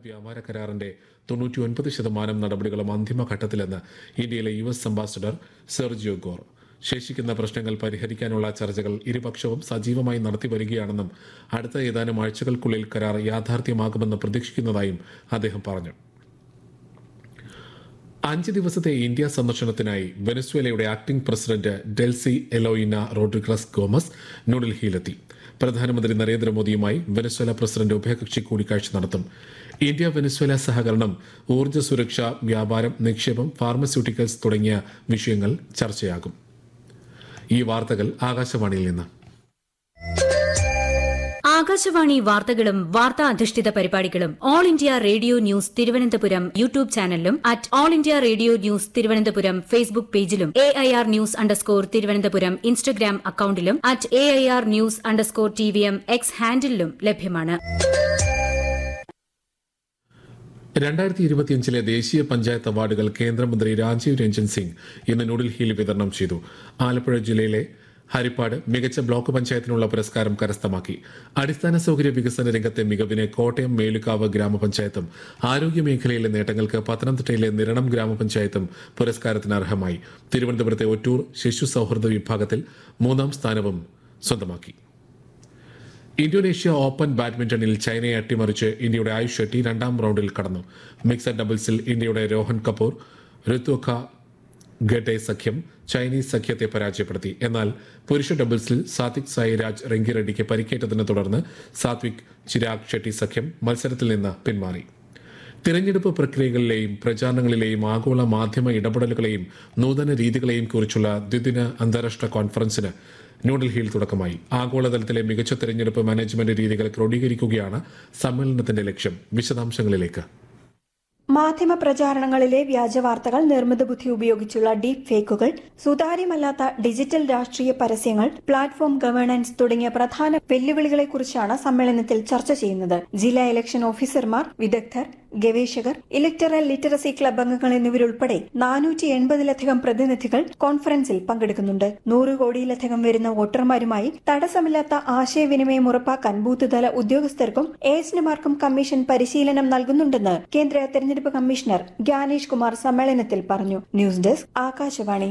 വ്യാപാര കരാറിന്റെ തൊണ്ണൂറ്റിയൊൻപത് ശതമാനം നടപടികളും അന്തിമഘട്ടത്തിലെന്ന് ഇന്ത്യയിലെ U S ambassador Sergio Gor ശേഷിക്കുന്ന പ്രശ്നങ്ങൾ പരിഹരിക്കാനുള്ള ചർച്ചകൾ ഇരുപക്ഷവും സജീവമായി നടത്തി വരികയാണെന്നും അടുത്ത ഏതാനും ആഴ്ചകൾക്കുള്ളിൽ കരാർ യാഥാർത്ഥ്യമാകുമെന്ന് പ്രതീക്ഷിക്കുന്നതായും അദ്ദേഹം പറഞ്ഞു അഞ്ച് ദിവസത്തെ ഇന്ത്യ സന്ദർശനത്തിനായി വെനസ്വേലയുടെ acting president Delcy Eloina Rodriguez Gomez ന്യൂഡൽഹിയിലെത്തി പ്രധാനമന്ത്രി നരേന്ദ്രമോദിയുമായി വെനസ്വേല പ്രസിഡന്റ് ഉഭയകക്ഷി കൂടിക്കാഴ്ച നടത്തും ഇന്ത്യ വെനസ്വേല സഹകരണം ഊർജ്ജ സുരക്ഷ വ്യാപാരം നിക്ഷേപം ഫാർമസ്യൂട്ടിക്കൽസ് തുടങ്ങിയ വിഷയങ്ങൾ ചർച്ചയാകും ഈ വാർത്തകൾ ആകാശവാണിയിൽ നിന്ന് ആകാശവാണി വാർത്തകളും വാർത്താ അധിഷ്ഠിത പരിപാടികളും All India Radio news Thiruvananthapuram YouTube ചാനലിലും at All India Radio news Thiruvananthapuram Facebook പേജിലും A I R news underscore Thiruvananthapuram Instagram അക്കൌണ്ടിലും at A I R news underscore T V M X ഹാൻഡിലും ലഭ്യമാണ് രണ്ടായിരത്തി ഇരുപത്തിയഞ്ചിലെ ദേശീയ പഞ്ചായത്ത് അവാർഡുകൾ കേന്ദ്രമന്ത്രി രാജീവ് രഞ്ജൻ സിംഗ് ഇന്ന് ന്യൂഡൽഹിയിൽ വിതരണം ചെയ്തു ആലപ്പുഴ ജില്ലയിലെ ഹരിപ്പാട് മികച്ച ബ്ലോക്ക് പഞ്ചായത്തിനുള്ള പുരസ്കാരം കരസ്ഥമാക്കി അടിസ്ഥാന സൗകര്യ വികസന രംഗത്തെ മികവിന് കോട്ടയം മേലുകാവ് ഗ്രാമപഞ്ചായത്തും ആരോഗ്യ മേഖലയിലെ നേട്ടങ്ങൾക്ക് പത്തനംതിട്ടയിലെ നിരണം ഗ്രാമപഞ്ചായത്തും പുരസ്കാരത്തിന് അർഹമായി തിരുവനന്തപുരത്തെ ഒറ്റൂർ ശിശു സൗഹൃദ വിഭാഗത്തിൽ മൂന്നാം സ്ഥാനവും സ്വന്തമാക്കി ഇന്തോനേഷ്യ ഓപ്പൺ ബാഡ്മിന്റണിൽ ചൈനയെ അട്ടിമറിച്ച് ഇന്ത്യയുടെ ആയുഷ് ഷെട്ടി രണ്ടാം റൗണ്ടിൽ കടന്നു മിക്സഡ് ഡബിൾസിൽ ഇന്ത്യയുടെ രോഹൻ കപൂർ ഋതുഖ ഗട്ടെ സഖ്യം ചൈനീസ് സഖ്യത്തെ പരാജയപ്പെടുത്തി എന്നാൽ പുരുഷ ഡബിൾസിൽ സാത്വിക് സായിരാജ് റെങ്കിറെഡ്ഡിക്ക് പരിക്കേറ്റതിനെ തുടർന്ന് സാത്വിക് ചിരാഗ് ഷെട്ടി സഖ്യം മത്സരത്തിൽ നിന്ന് പിന്മാറി തിരഞ്ഞെടുപ്പ് പ്രക്രിയകളിലെയും പ്രചാരണങ്ങളിലെയും ആഗോള മാധ്യമ ഇടപെടലുകളെയും നൂതന രീതികളെയും കുറിച്ചുള്ള ദ്വിദിന അന്താരാഷ്ട്ര കോൺഫറൻസിന് ന്യൂഡൽഹിയിൽ തുടക്കമായി ആഗോളതലത്തിലെ മികച്ച തിരഞ്ഞെടുപ്പ് മാനേജ്മെന്റ് രീതികൾ ക്രോഡീകരിക്കുകയാണ് സമ്മേളനത്തിന്റെ ലക്ഷ്യം വിശദാംശങ്ങളിലേക്ക് മാധ്യമ പ്രചാരണങ്ങളിലെ വ്യാജ വാർത്തകൾ നിർമ്മിത ബുദ്ധി ഉപയോഗിച്ചുള്ള ഡീപ് ഫേക്കുകൾ സുതാര്യമല്ലാത്ത ഡിജിറ്റൽ രാഷ്ട്രീയ പരസ്യങ്ങൾ പ്ലാറ്റ്ഫോം ഗവേണൻസ് തുടങ്ങിയ പ്രധാന വെല്ലുവിളികളെക്കുറിച്ചാണ് സമ്മേളനത്തിൽ ചർച്ച ചെയ്യുന്നത് ജില്ലാ ഇലക്ഷൻ ഓഫീസർമാർ വിദഗ്ധർ ഗവേഷകർ ഇലക്ടറൽ ലിറ്ററസി ക്ലബ് അംഗങ്ങൾ എന്നിവരുൾപ്പെടെ നാനൂറ്റി എൺപതിലധികം പ്രതിനിധികൾ കോൺഫറൻസിൽ പങ്കെടുക്കുന്നുണ്ട് നൂറ് കോടിയിലധികം വരുന്ന വോട്ടർമാരുമായി തടസ്സമില്ലാത്ത ആശയവിനിമയം ഉറപ്പാക്കാൻ ബൂത്ത് തല ഉദ്യോഗസ്ഥർക്കും ഏജന്റുമാർക്കും കമ്മീഷൻ പരിശീലനം നൽകുന്നുണ്ടെന്ന് കേന്ദ്ര തെരഞ്ഞെടുപ്പ് കമ്മീഷണർ ഗ്യാനേഷ് കുമാർ സമ്മേളനത്തിൽ പറഞ്ഞു ന്യൂസ് ഡെസ്ക് ആകാശവാണി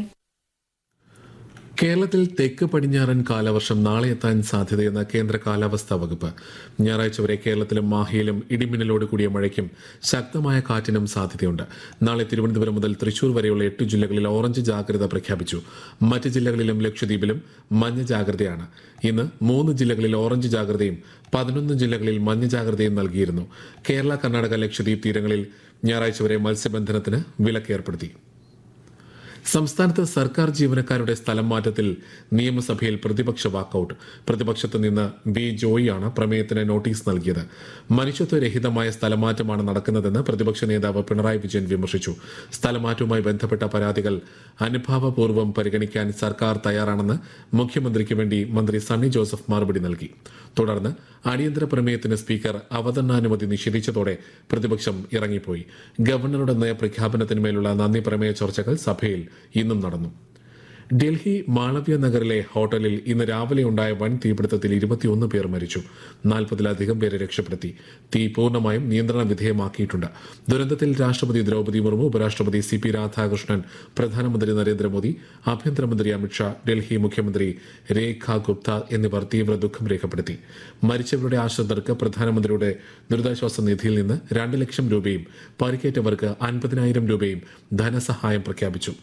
കേരളത്തിൽ തെക്ക് പടിഞ്ഞാറൻ കാലവർഷം നാളെ എത്താൻ സാധ്യതയെന്ന കേന്ദ്ര കാലാവസ്ഥാ വകുപ്പ് ഞായറാഴ്ച വരെ കേരളത്തിലും മാഹിയിലും ഇടിമിന്നലോട് കൂടിയ മഴയ്ക്കും ശക്തമായ കാറ്റിനും സാധ്യതയുണ്ട് നാളെ തിരുവനന്തപുരം മുതൽ തൃശൂർ വരെയുള്ള എട്ട് ജില്ലകളിൽ ഓറഞ്ച് ജാഗ്രത പ്രഖ്യാപിച്ചു മറ്റ് ജില്ലകളിലും ലക്ഷദ്വീപിലും മഞ്ഞ ജാഗ്രതയാണ് ഇന്ന് മൂന്ന് ജില്ലകളിൽ ഓറഞ്ച് ജാഗ്രതയും പതിനൊന്ന് ജില്ലകളിൽ മഞ്ഞ ജാഗ്രതയും നൽകിയിരുന്നു കേരള കർണാടക ലക്ഷദ്വീപ് തീരങ്ങളിൽ ഞായറാഴ്ച വരെ മത്സ്യബന്ധനത്തിന് വിലക്ക് ഏർപ്പെടുത്തി സംസ്ഥാനത്ത് സർക്കാർ ജീവനക്കാരുടെ സ്ഥലം മാറ്റത്തിൽ നിയമസഭയിൽ പ്രതിപക്ഷ വാക്കൌട്ട് പ്രതിപക്ഷത്ത് നിന്ന് ബി ജോയിയാണ് പ്രമേയത്തിന് നോട്ടീസ് നൽകിയത് മനുഷ്യത്വരഹിതമായ സ്ഥലമാറ്റമാണ് നടക്കുന്നതെന്ന് പ്രതിപക്ഷ നേതാവ് പിണറായി വിജയൻ വിമർശിച്ചു സ്ഥലമാറ്റവുമായി ബന്ധപ്പെട്ട പരാതികൾ അനുഭാവപൂർവ്വം പരിഗണിക്കാൻ സർക്കാർ തയ്യാറാണെന്ന് മുഖ്യമന്ത്രിക്ക് വേണ്ടി മന്ത്രി സണ്ണി ജോസഫ് മറുപടി നൽകി തുടർന്ന് അടിയന്തര പ്രമേയത്തിന് സ്പീക്കർ അവതരണാനുമതി നിഷേധിച്ചതോടെ പ്രതിപക്ഷം ഇറങ്ങിപ്പോയി ഗവർണറുടെ നയപ്രഖ്യാപനത്തിന്മേലുള്ള നന്ദി പ്രമേയ ചർച്ചകൾ സഭയിൽ ഇന്നും നടന്നു ഡൽഹി മാളവ്യ നഗറിലെ ഹോട്ടലിൽ ഇന്ന് രാവിലെ ഉണ്ടായ വൻ തീപിടുത്തത്തിൽ ഇരുപത്തിയൊന്ന് പേർ മരിച്ചു നാൽപ്പതിലധികം പേരെ രക്ഷപ്പെടുത്തി തീ പൂർണ്ണമായും നിയന്ത്രണ വിധേയമാക്കിയിട്ടുണ്ട് ദുരന്തത്തിൽ രാഷ്ട്രപതി ദ്രൗപദി മുർമു ഉപരാഷ്ട്രപതി സി പി രാധാകൃഷ്ണൻ പ്രധാനമന്ത്രി നരേന്ദ്രമോദി ആഭ്യന്തരമന്ത്രി അമിത്ഷാ ഡൽഹി മുഖ്യമന്ത്രി രേഖ ഗുപ്ത എന്നിവർ തീവ്ര ദുഃഖം രേഖപ്പെടുത്തി മരിച്ചവരുടെ ആശ്രിതർക്ക് പ്രധാനമന്ത്രിയുടെ ദുരിതാശ്വാസ നിധിയിൽ നിന്ന് രണ്ട് ലക്ഷം രൂപയും പരിക്കേറ്റവർക്ക് അൻപതിനായിരം രൂപയും ധനസഹായം പ്രഖ്യാപിച്ചു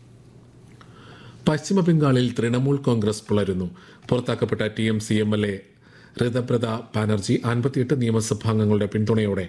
പശ്ചിമ ബംഗാളിൽ തൃണമൂൽ കോൺഗ്രസ് പുലരുന്നു പുറത്താക്കപ്പെട്ട T M C M L A Ritabrata Banerjee അൻപത്തിയെട്ട് നിയമസഭാംഗങ്ങളുടെ പിന്തുണയോടെ